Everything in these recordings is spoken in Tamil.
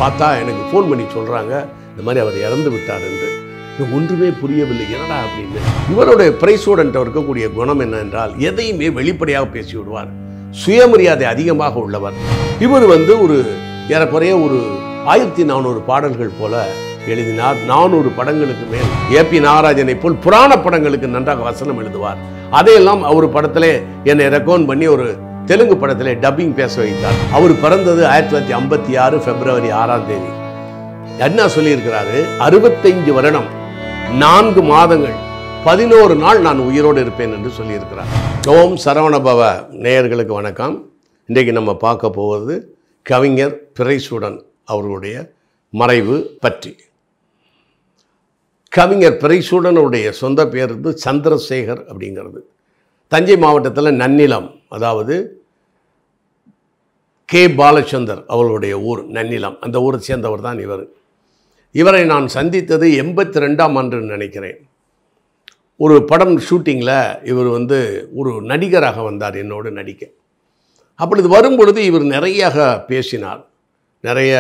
பார்த்தா எனக்கு ஃபோன் பண்ணி சொல்கிறாங்க இந்த மாதிரி அவர் இறந்து விட்டார் என்று எனக்கு ஒன்றுமே புரியவில்லை என்னடா அப்படின்னு இவருடைய பிரைசோடன்ட்ட இருக்கக்கூடிய குணம் என்ன என்றால் எதையுமே வெளிப்படையாக பேசி விடுவார் சுயமரியாதை அதிகமாக உள்ளவர் இவர் வந்து ஒரு ஏறக்குறைய ஒரு ஆயிரத்தி நானூறு பாடல்கள் போல எழுதினார் நானூறு படங்களுக்கு மேல் ஏபி நாகராஜனை போல் புராண படங்களுக்கு நன்றாக வசனம் எழுதுவார் அதையெல்லாம் அவர் படத்திலே என்னை ரெக்கமெண்ட் பண்ணி ஒரு தெலுங்கு படத்திலே டப்பிங் பேச வைத்தார் அவர் பிறந்தது ஆயிரத்தி தொள்ளாயிரத்தி ஐம்பத்தி ஆறு பிப்ரவரி ஆறாம் தேதி என்ன சொல்லியிருக்கிறாரு அறுபத்தைந்து வருடம் நான்கு மாதங்கள் பதினோரு நாள் நான் உயிரோடு இருப்பேன் என்று சொல்லியிருக்கிறார் ஓம் சரவணபவ நேயர்களுக்கு வணக்கம் இன்றைக்கு நம்ம பார்க்க போவது கவிஞர் பிறைசூடன் அவர்களுடைய மறைவு பற்றி கவிஞர் பிறைசூடனுடைய சொந்த பேர் வந்து சந்திரசேகர் அப்படிங்கிறது தஞ்சை மாவட்டத்தில் நன்னிலம் அதாவது கே பாலச்சந்தர் அவர்களுடைய ஊர் நன்னிலம் அந்த ஊரை சேர்ந்தவர் தான் இவர் இவரை நான் சந்தித்தது எண்பத்தி ரெண்டாம் ஆண்டு நினைக்கிறேன் ஒரு படம் ஷூட்டிங்கில் இவர் வந்து ஒரு நடிகராக வந்தார் என்னோடு நடிக்க அப்பொழுது வரும்பொழுது இவர் நிறையாக பேசினார் நிறைய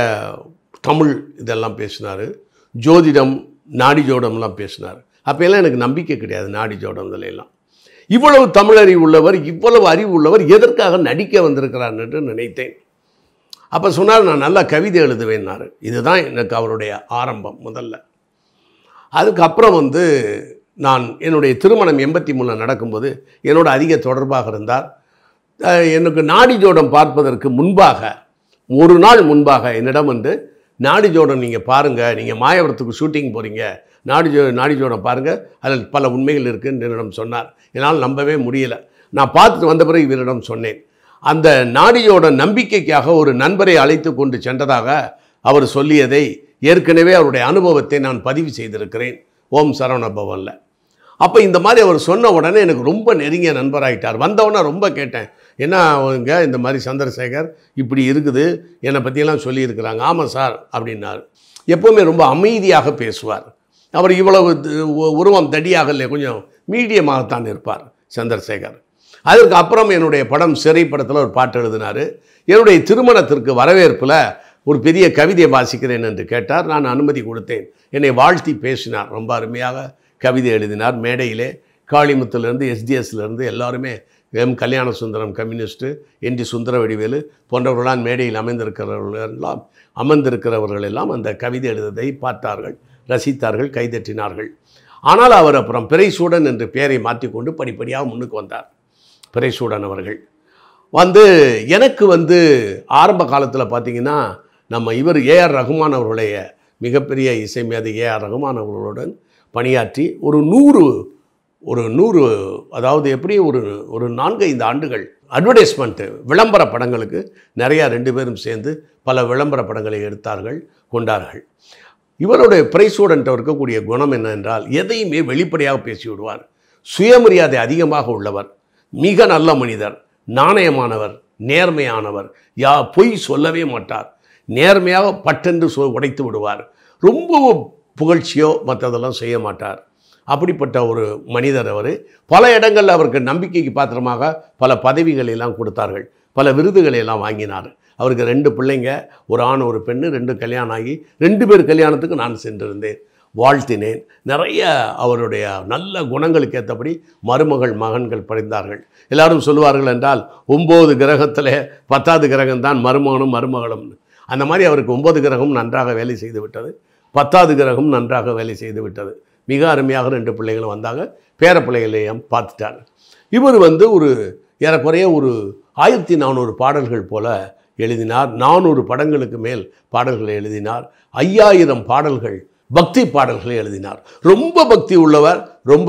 தமிழ் இதெல்லாம் பேசினார் ஜோதிடம் நாடி ஜோடம்லாம் பேசினார் அப்போல்லாம் எனக்கு நம்பிக்கை கிடையாது நாடி ஜோடம் இதுல எல்லாம் இவ்வளவு தமிழறிவு உள்ளவர் இவ்வளவு அறிவு உள்ளவர் எதற்காக நடிக்க வந்திருக்கிறார் என்று நினைத்தேன் அப்போ சொன்னார் நான் நல்லா கவிதை எழுதுவேன்னாரு இதுதான் எனக்கு அவருடைய ஆரம்பம் முதல்ல அதுக்கப்புறம் வந்து நான் என்னுடைய திருமணம் எண்பத்தி மூணில் நடக்கும்போது என்னோட அதிக தொடர்பாக இருந்தார் அஹ் எனக்கு நாடி ஜோடம் பார்ப்பதற்கு முன்பாக ஒரு நாள் முன்பாக என்னிடம் வந்து நாடி ஜோடம் நீங்கள் பாருங்கள் நீங்கள் மாயவரத்துக்கு ஷூட்டிங் போகிறீங்க நாடி ஜோ நாடி ஜோடம் பாருங்கள் அதில் பல உண்மைகள் இருக்குன்னு என்னிடம் சொன்னார் என்னால் நம்பவே முடியல நான் பார்த்துட்டு வந்த பிறகு இவரிடம் சொன்னேன் அந்த நாடியோட நம்பிக்கைக்காக ஒரு நண்பரை அழைத்து கொண்டு சென்றதாக அவர் சொல்லியதை ஏற்கனவே அவருடைய அனுபவத்தை நான் பதிவு செய்திருக்கிறேன் ஓம் சரவண பவனில் அப்போ இந்த மாதிரி அவர் சொன்ன உடனே எனக்கு ரொம்ப நெருங்கிய நண்பராயிட்டார் வந்தவொடனே ரொம்ப கேட்டேன் என்ன அவங்க இந்த மாதிரி சந்திரசேகர் இப்படி இருக்குது என்னை பற்றியெல்லாம் சொல்லியிருக்கிறாங்க ஆமாம் சார் அப்படின்னார் எப்போவுமே ரொம்ப அமைதியாக பேசுவார் அவர் இவ்வளவு து- உ- உருவம் தடியாக இல்லை கொஞ்சம் மீடியமாகத்தான் இருப்பார் சந்திரசேகர் அதற்கு அப்புறம் என்னுடைய படம் சிறை படத்தில் ஒரு பாட்டு எழுதினார் என்னுடைய திருமணத்திற்கு வரவேற்பில் ஒரு பெரிய கவிதை வாசிக்கிறேன் என்று கேட்டார் நான் அனுமதி கொடுத்தேன் என்னை வாழ்த்தி பேசினார் ரொம்ப அருமையாக கவிதை எழுதினார் மேடையிலே காளிமுத்துலேருந்து எஸ்டிஎஸ்லேருந்து எல்லாருமே M Kalyana Sundaram communist N D Sundara Vadivelu போன்றவர்களாம் மேடையில் அமைந்திருக்கிறவர்கள் எல்லாம் அமர்ந்திருக்கிறவர்கள் எல்லாம் அந்த கவிதை எழுதுவதை பார்த்தார்கள் ரசித்தார்கள் கைதட்டினார்கள் ஆனால் அவர் அப்புறம் பிறைசூடன் என்று பெயரை மாற்றிக்கொண்டு படிப்படியாக முன்னுக்கு வந்தார் பிறைசூடன் அவர்கள் வந்து எனக்கு வந்து ஆரம்ப காலத்தில் பார்த்தீங்கன்னா நம்ம இவர் ஏஆர் ரகுமான் அவர்களுடைய மிகப்பெரிய இசை மேதை ஏஆர் ரகுமான் அவர்களுடன் பணியாற்றி ஒரு நூறு ஒரு நூறு அதாவது எப்படி ஒரு ஒரு நான்கு ஐந்து ஆண்டுகள் அட்வர்டைஸ்மெண்ட்டு விளம்பர படங்களுக்கு நிறையா ரெண்டு பேரும் சேர்ந்து பல விளம்பர படங்களை எடுத்தார்கள் கொண்டார்கள் இவருடைய பிரைசூடன்ட்ட இருக்கக்கூடிய குணம் என்ன என்றால் எதையுமே வெளிப்படையாக பேசி விடுவார் சுயமரியாதை அதிகமாக உள்ளவர் மிக நல்ல மனிதர் நாணயமானவர் நேர்மையானவர் யா பொய் சொல்லவே மாட்டார் நேர்மையாக பட்டென்று சொ உடைத்து விடுவார் ரொம்ப புகழ்ச்சியோ மற்றதெல்லாம் செய்ய மாட்டார் அப்படிப்பட்ட ஒரு மனிதர் அவர் பல இடங்களில் அவருக்கு நம்பிக்கைக்கு பாத்திரமாக பல பதவிகளை எல்லாம் கொடுத்தார்கள் பல விருதுகளை எல்லாம் வாங்கினார் அவருக்கு ரெண்டு பிள்ளைங்க ஒரு ஆண் ஒரு பெண்ணு ரெண்டு கல்யாணம் ஆகி ரெண்டு பேர் கல்யாணத்துக்கு நான் சென்றிருந்தேன் வாழ்த்தினேன் நிறைய அவருடைய நல்ல குணங்களுக்கு ஏற்றபடி மருமகள் மகன்கள் படைந்தார்கள் எல்லாரும் சொல்லுவார்கள் என்றால் ஒம்பது கிரகத்தில் பத்தாவது கிரகம்தான் மருமகனும் மருமகளும் அந்த மாதிரி அவருக்கு ஒன்பது கிரகம் நன்றாக வேலை செய்து விட்டது பத்தாவது கிரகம் நன்றாக வேலை செய்து விட்டது மிக அருமையாக ரெண்டு பிள்ளைகளும் வந்தாங்க பேர பிள்ளைகளையும் பார்த்துட்டார் இவர் வந்து ஒரு ஏறக்குறைய ஒரு ஆயிரத்தி நானூறு பாடல்கள் போல எழுதினார் நானூறு படங்களுக்கு மேல் பாடல்களை எழுதினார் ஐயாயிரம் பாடல்கள் பக்தி பாடல்களை எழுதினார் ரொம்ப பக்தி உள்ளவர் ரொம்ப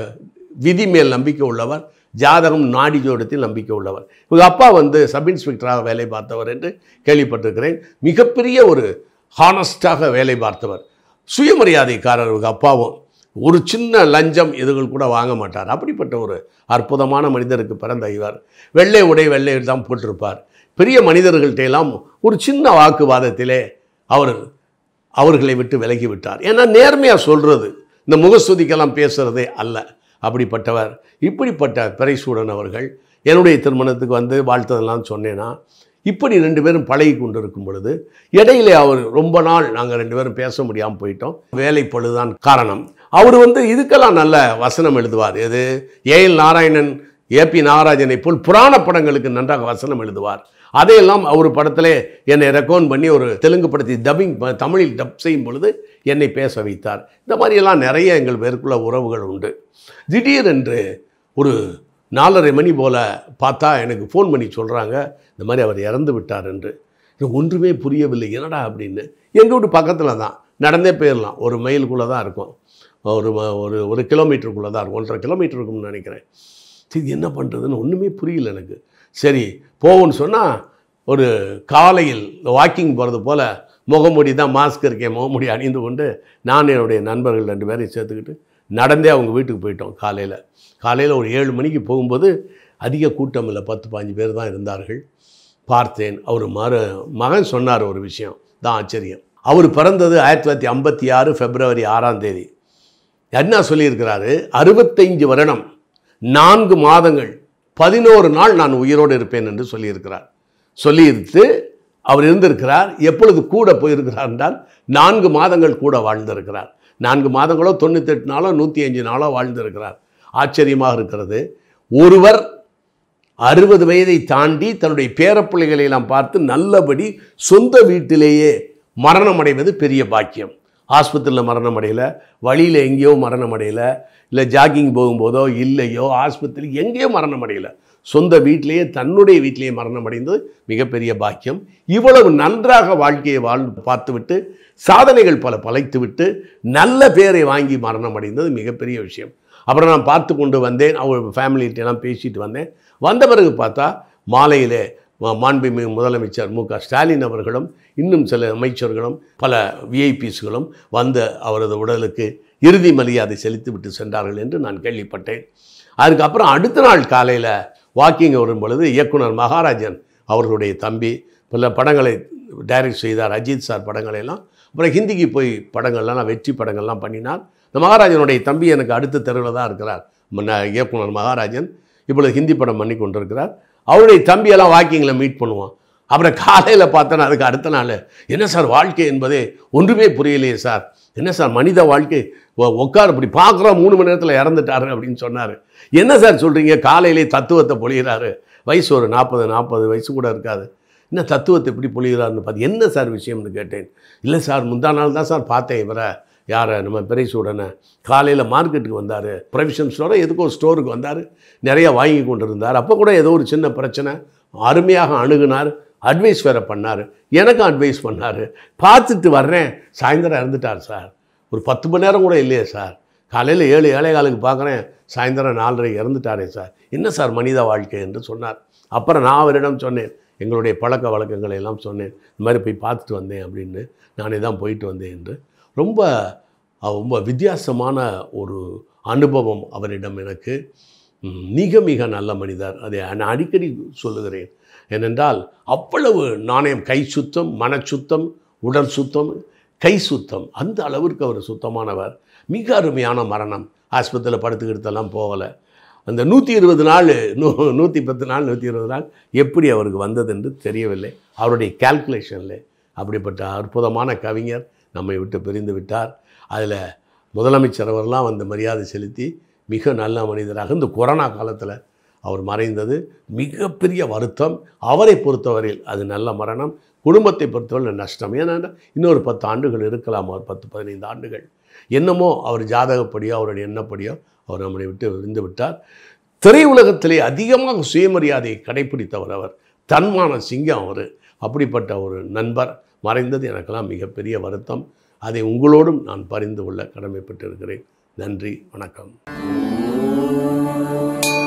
விதி மேல் நம்பிக்கை உள்ளவர் ஜாதகம் நாடி ஜோடத்தில் நம்பிக்கை உள்ளவர் இவங்க அப்பா வந்து சப் இன்ஸ்பெக்டராக வேலை பார்த்தவர் என்று கேள்விப்பட்டிருக்கிறேன் மிகப்பெரிய ஒரு ஹானஸ்டாக வேலை பார்த்தவர் சுயமரியாதைக்காரர் இவங்க அப்பாவும் ஒரு சின்ன லஞ்சம் இதுகள் கூட வாங்க மாட்டார் அப்படிப்பட்ட ஒரு அற்புதமான மனிதருக்கு பிறந்த இவர் வெள்ளை உடை வெள்ளை தான் போட்டிருப்பார் பெரிய மனிதர்கள்ட்ட எல்லாம் ஒரு சின்ன வாக்குவாதத்திலே அவர் அவர்களை விட்டு விலகி விட்டார் ஏன்னா நேர்மையாக சொல்கிறது இந்த முகஸ்துதிக்கெல்லாம் பேசுகிறதே அல்ல அப்படிப்பட்டவர் இப்படிப்பட்ட பிறைசூடன் அவர்கள் என்னுடைய திருமணத்துக்கு வந்து வாழ்த்ததெல்லாம் சொன்னேன்னா இப்படி ரெண்டு பேரும் பழகி கொண்டு இருக்கும் பொழுது இடையிலே அவர் ரொம்ப நாள் நாங்கள் ரெண்டு பேரும் பேச முடியாமல் போயிட்டோம் வேலை பழுதான் காரணம் அவர் வந்து இதுக்கெல்லாம் நல்ல வசனம் எழுதுவார் எது ஏஎல் நாராயணன் ஏபி நாகராஜனை போல் புராண படங்களுக்கு நன்றாக வசனம் எழுதுவார் அதையெல்லாம் அவர் படத்திலே என்னை ரெக்கமெண்ட் பண்ணி ஒரு தெலுங்கு படத்தை டப்பிங் ப- தமிழில் டப் செய்யும் பொழுது என்னை பேச வைத்தார் இந்த மாதிரியெல்லாம் நிறைய எங்கள் பேருக்குள்ள உறவுகள் உண்டு திடீரென்று ஒரு நாலரை மணி போல் பார்த்தா எனக்கு ஃபோன் பண்ணி சொல்கிறாங்க இந்த மாதிரி அவர் இறந்து விட்டார் என்று எனக்கு ஒன்றுமே புரியவில்லை என்னடா அப்படின்னு எங்கள் வீட்டு பக்கத்தில் தான் நடந்தே போயிடலாம் ஒரு மைலுக்குள்ளே தான் இருக்கும் ஒரு ம- ஒரு ஒரு கிலோமீட்டருக்குள்ளே தான் இருக்கும் ஒன்றரை கிலோமீட்டர் இருக்கும்னு நினைக்கிறேன் சரி என்ன பண்ணுறதுன்னு ஒன்றுமே புரியல எனக்கு சரி போவோம்னு சொன்னால் ஒரு காலையில் வாக்கிங் போகிறது போல் முகமூடி தான் மாஸ்க் இருக்கேன் முகமூடி அணிந்து கொண்டு நான் என்னுடைய நண்பர்கள் ரெண்டு பேரையும் சேர்த்துக்கிட்டு நடந்தே அவங்க வீட்டுக்கு போயிட்டோம் காலையில் காலையில் ஒரு ஏழு மணிக்கு போகும்போது அதிக கூட்டம் இல்லை பத்து பாஞ்சு பேர் தான் இருந்தார்கள் பார்த்தேன் அவர் மறு மகன் சொன்னார் ஒரு விஷயம் தான் ஆச்சரியம் அவர் பிறந்தது ஆயிரத்தி தொள்ளாயிரத்தி ஐம்பத்தி ஆறு பிப்ரவரி ஆறாம் தேதி என்ன சொல்லியிருக்கிறாரு அறுபத்தைந்து வருடம் நான்கு மாதங்கள் பதினோரு நாள் நான் உயிரோடு இருப்பேன் என்று சொல்லியிருக்கிறார் சொல்லியிருத்து அவர் இருந்திருக்கிறார் எப்பொழுது கூட போயிருக்கிறார் என்றால் நான்கு மாதங்கள் கூட வாழ்ந்திருக்கிறார் நான்கு மாதங்களோ தொண்ணூத்தெட்டு நாளோ நூற்றி அஞ்சு நாளோ வாழ்ந்திருக்கிறார் ஆச்சரியமாக இருக்கிறது ஒருவர் அறுபது வயதை தாண்டி தன்னுடைய பேரப்பிள்ளைகளை எல்லாம் பார்த்து நல்லபடி சொந்த வீட்டிலேயே மரணம் அடைவது பெரிய பாக்கியம் ஆஸ்பத்திரியில் மரணம் அடையல வழியில் எங்கேயோ மரணம் அடையல இல்லை ஜாகிங் போகும்போதோ இல்லையோ ஆஸ்பத்திரி எங்கேயோ மரணம் அடையல சொந்த வீட்டிலேயே தன்னுடைய வீட்டிலேயே மரணம் அடைந்தது மிகப்பெரிய பாக்கியம் இவ்வளவு நன்றாக வாழ்க்கையை வாழ் பார்த்துவிட்டு சாதனைகள் பல பலைத்துவிட்டு நல்ல பேரை வாங்கி மரணம் அடைந்தது மிகப்பெரிய விஷயம் அப்புறம் நான் பார்த்து கொண்டு வந்தேன் அவங்க ஃபேமிலிகிட்டலாம் பேசிட்டு வந்தேன் வந்த பிறகு பார்த்தா மாலையிலே மா- மாண்புமிகு முதலமைச்சர் மு க ஸ்டாலின் அவர்களும் இன்னும் சில அமைச்சர்களும் பல விஐபிஸ்களும் வந்து அவரது உடலுக்கு இறுதி மரியாதை செலுத்திவிட்டு சென்றார்கள் என்று நான் கேள்விப்பட்டேன் அதுக்கப்புறம் அடுத்த நாள் காலையில் வாக்கிங் வரும் பொழுது இயக்குனர் மகாராஜன் அவர்களுடைய தம்பி பல படங்களை டைரக்ட் செய்தார் அஜித் சார் படங்களை எல்லாம் அப்புறம் ஹிந்திக்கு போய் படங்கள்லாம் வெற்றி படங்கள்லாம் பண்ணினார் இந்த மகாராஜனுடைய தம்பி எனக்கு அடுத்த தெருவில் தான் இருக்கிறார் முன்ன இயக்குனர் மகாராஜன் இப்பொழுது ஹிந்தி படம் பண்ணி கொண்டிருக்கிறார் அவருடைய தம்பியெல்லாம் வாக்கிங்கில் மீட் பண்ணுவான் அப்புறம் காலையில் பார்த்தேன் அதுக்கு அடுத்த நாள் என்ன சார் வாழ்க்கை என்பதே ஒன்றுமே புரியலையே சார் என்ன சார் மனித வாழ்க்கை உ- உட்கார் இப்படி பார்க்குறோம் மூணு மணி நேரத்தில் இறந்துட்டாரு அப்படின்னு சொன்னார் என்ன சார் சொல்கிறீங்க காலையிலே தத்துவத்தை பொழிகிறாரு வயசு ஒரு நாற்பது நாற்பது வயசு கூட இருக்காது என்ன தத்துவத்தை எப்படி பொழிகிறாருன்னு பார்த்து என்ன சார் விஷயம்னு கேட்டேன் இல்லை சார் முந்தா நாள் தான் சார் பார்த்தேன் இவரை யாரை நம்ம பெரியசூடனை காலையில் மார்க்கெட்டுக்கு வந்தார் ப்ரொவிஷன் ஸ்டோரை எதுக்கோ ஸ்டோருக்கு வந்தார் நிறைய வாங்கி கொண்டு இருந்தார் அப்போ கூட ஏதோ ஒரு சின்ன பிரச்சனை அருமையாக அணுகுனார் அட்வைஸ் வேறு பண்ணார் எனக்கும் அட்வைஸ் பண்ணார் பார்த்துட்டு வர்றேன் சாயந்தரம் இறந்துட்டார் சார் ஒரு பத்து மணி நேரம் கூட இல்லையே சார் காலையில் ஏழு ஏழை காலுக்கு பார்க்குறேன் சாயந்தரம் நாலரை இறந்துட்டாரே சார் என்ன சார் மனித வாழ்க்கை என்று சொன்னார் அப்புறம் நான் அவரிடம் சொன்னேன் எங்களுடைய பழக்க வழக்கங்களை எல்லாம் சொன்னேன் இந்த மாதிரி போய் பார்த்துட்டு வந்தேன் அப்படின்னு நானே தான் போயிட்டு வந்தேன் என்று ரொம்ப அஹ், ரொம்ப வித்தியாசமான ஒரு அனுபவம் அவரிடம் எனக்கு ம், மிக மிக நல்ல மனிதர் அதை நான் அடிக்கடி சொல்லுகிறேன் ஏனென்றால் அவ்வளவு நாணயம் கை சுத்தம் மனச்சுத்தம் உடல் சுத்தம் கை சுத்தம் அந்த அளவிற்கு அவர் சுத்தமானவர் மிக அருமையான மரணம் ஆஸ்பத்திரியில் படுத்துக்கிட்டெல்லாம் போகலை அந்த நூற்றி இருபது நாள் நூ நூற்றி பத்து நாள் நூற்றி இருபது நாள் எப்படி அவருக்கு வந்தது என்று தெரியவில்லை அவருடைய கால்குலேஷனில் அப்படிப்பட்ட அற்புதமான கவிஞர் நம்மை விட்டு பிரிந்து விட்டார் அதில் முதலமைச்சர் அவரெல்லாம் வந்து மரியாதை செலுத்தி மிக நல்ல மனிதராக இந்த கொரோனா காலத்தில் அவர் மறைந்தது மிகப்பெரிய வருத்தம் அவரை பொறுத்தவரையில் அது நல்ல மரணம் குடும்பத்தை பொறுத்தவரை நஷ்டம் ஏன்னா இன்னொரு பத்து ஆண்டுகள் இருக்கலாம் அவர் பத்து பதினைந்து ஆண்டுகள் என்னமோ அவர் ஜாதகப்படியோ அவருடைய எண்ணப்படியோ அவர் நம்மளை விட்டு விருந்து விட்டார் திரையுலகத்திலே அதிகமாக சுயமரியாதையை கடைப்பிடித்தவர் அவர் தன்மான சிங்கம் அவர் அப்படிப்பட்ட ஒரு நண்பர் மறைந்தது எனக்கெல்லாம் மிகப்பெரிய வருத்தம் அதை உங்களோடும் நான் பரிந்து கொள்ள கடமைப்பட்டிருக்கிறேன் நன்றி வணக்கம்